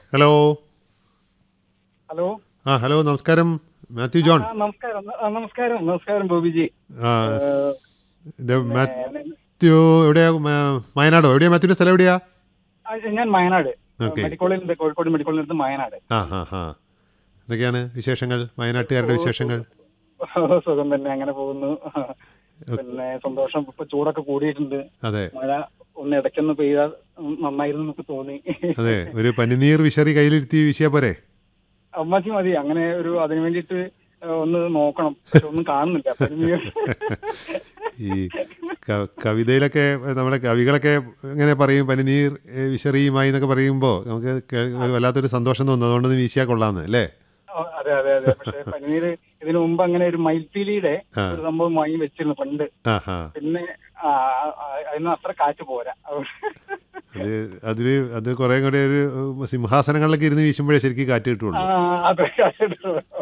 Hello hello ആ hello നമസ്കാരം Mathew John ആ, നമസ്കാരം ആ, നമസ്കാരം നമസ്കാരം ബോബിജി ആ ഏഹ്, ഇത് മാത്യു എവിടെയാ മ- വയനാടോ എവിടെയാ മാത്യുവിന്റെ സ്ഥലം എവിടെയാ ആ, ഞാൻ വയനാട് ഓക്കെ മെഡിക്കോളിൽ കോഴിക്കോട് മെഡിക്കോളിൽ നിന്ന് വയനാട് ആ ഹാ ഹാ എന്തൊക്കെയാണ് വിശേഷങ്ങൾ വയനാട്ടുകാരുടെ വിശേഷങ്ങൾ സുഖം തന്നെ അങ്ങനെ പോകുന്നു പിന്നെ സന്തോഷം ഇപ്പൊ ചൂടൊക്കെ കൂടിയിട്ടുണ്ട് അതെ മഴ ഒന്ന് ഇടയ്ക്കൊന്ന് പെയ്താൽ നന്നായിരുന്നു എന്നൊക്കെ തോന്നി അതെ ഒരു പനിനീർ വിശറി കയ്യിലിരുത്തി വീശിയാ പോരെ അമ്മാച്ചി മതി അങ്ങനെ ഒരു അതിനു വേണ്ടിയിട്ട് ഒന്ന് നോക്കണം പക്ഷെ ഒന്നും കാണുന്നില്ല അപ്പൊ ഇനി ഈ ക- കവിതയിലൊക്കെ നമ്മുടെ കവികളൊക്കെ ഇങ്ങനെ പറയും പനിനീർ ഏ, വിശറിയുമായി എന്നൊക്കെ പറയുമ്പോൾ നമുക്ക് കേ- ഒരു വല്ലാത്തൊരു സന്തോഷം തോന്നുന്നു അതുകൊണ്ടൊന്ന് വീശിയാൽ കൊള്ളാമെന്ന് അല്ലേ ആ, അതെ അതെ അതെ പക്ഷെ പനിനീര് ഇതിനു മുമ്പ് അങ്ങനെ ഒരു മയിൽപ്പീലിയുടെ ആ. ഒരു സംഭവം വാങ്ങി വെച്ചിരുന്നു പണ്ട് ആ ഹാ പിന്നെ ആ, ആ, അതിന് അത്ര കാറ്റ് പോരാ അത് അതിൽ അത് കുറേ കൂടി ഒരു ഉം, സിംഹാസനങ്ങളിലൊക്കെ ഇരുന്ന് വീശുമ്പോഴേ ശരിക്കും കാറ്റ് ആ, കിട്ടുള്ളൂ അതെ കാറ്റ്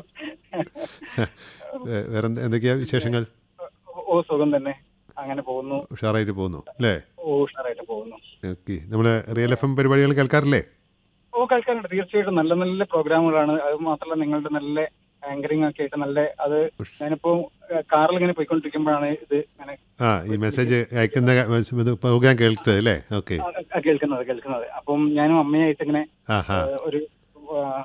വേ- വേറെ എന്ത്- എന്തൊക്കെയാ വിശേഷങ്ങൾ ഓ സുഖം തന്നെ അങ്ങനെ പോകുന്നു ഉഷാറായിട്ട് പോകുന്നു അല്ലേ ഓ ഉഷാറായിട്ട് പോകുന്നു ഓക്കെ നമ്മുടെ റിയൽ എഫ് എം പരിപാടികൾ കേൾക്കാറില്ലേ ഓ കേൾക്കാറുണ്ട് തീർച്ചയായിട്ടും നല്ല നല്ല പ്രോഗ്രാമുകളാണ് അത് മാത്രമല്ല നിങ്ങളുടെ നല്ല ആങ്കറിംഗ് ഒക്കെ ആയിട്ട് നല്ല അത് ഞാനിപ്പോ കാറിൽ ഇങ്ങനെ പോയിക്കൊണ്ടിരിക്കുമ്പോഴാണ് ഇത് ഇങ്ങനെ ആ ഈ മെസ്സേജ് അയക്കുന്ന ഇത് പ്രോഗ്രാം കേൾച്ചത് അല്ലേ ഓക്കെ ആ, ആ, കേൾക്കുന്നത് കേൾക്കുന്നത് അപ്പം ഞാനും അമ്മയായിട്ട് ഇങ്ങനെ ആ ഹാ ആ, ഒരു ആ,